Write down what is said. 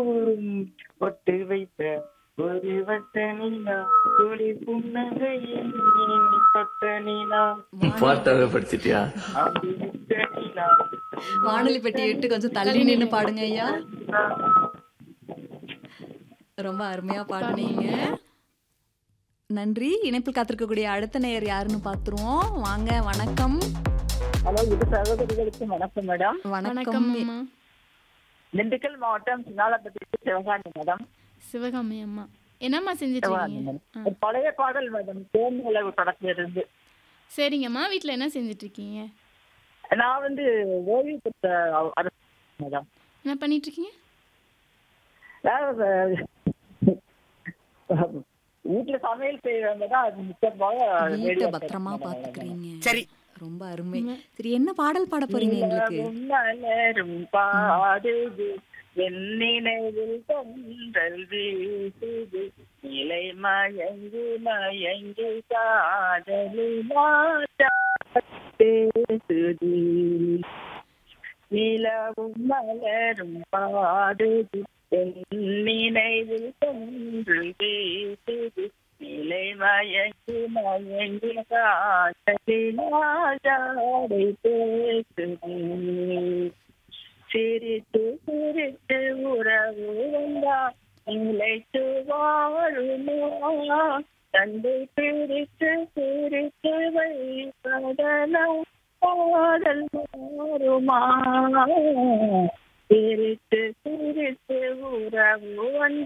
ஊரும் ஒட்டு வைத்த ஒரு வட்ட நிலா துளி புன்னகையில் நீ தொட்ட நிலா பாட்டாவே படிச்சிட்டியா அம்பி விட்ட நிலா வானொலி பெட்டி விட்டு கொஞ்சம் தள்ளி நின்னு பாடுங்க ஐயா ரொம்ப அருமையா பாடுனீங்க நன்றி இணைப்பில் காத்திருக்கக்கூடிய அடுத்த நேயர் யாருன்னு பாத்துருவோம் வாங்க வணக்கம் ஹலோ இது சகோதரிகளுக்கு வணக்கம் மேடம் வணக்கம் வணக்கம் அம்மா திண்டுக்கல் மாவட்டம் சின்னாலப்பட்டி சிவகாமி மேடம் சிவகாமி அம்மா என்னம்மா செஞ்சுட்டு சிவகாமி இருக்கீங்க மேடம் ஒரு பழைய பாடல் மேடம் தேர்நிலவு படத்துல இருந்து சரிங்கம்மா வீட்டில் என்ன செஞ்சுட்டு இருக்கீங்க நான் வந்து ஓய்வு பெற்ற அரசு மேடம் என்ன பண்ணிட்டு இருக்கீங்க அதாவது, வீட்டுல சமையல் செய்யறவங்க தான் அது முக்கியமாக வீட்டை radio பத்திரமா கேட்கணும் மேடம். பாத்துக்கிறீங்க சரி ரொம்ப அருமை சரி என்ன பாடல் பாட போறீங்க எங்களுக்கு நிலவும் மலரும் பாடுது வெண்ணினைவில் தொன்றல் வீசுது நிலை மயங்கு மயங்கு காதலி பேசுது நிலவும் மலரும் பாடுது நினைவில் தொன்றல் வீசுது நிலை மயங்கு மயங்கு காதலினாஜாடை பேசுது சிரித்து சிரித்து உறவு வந்தா நிலைத்து வாழுமா தந்தை பிரித்து பிரித்து வைப்பதனால் காதல் மாறுமா சிரித்து சிரித்து உறவு வந்த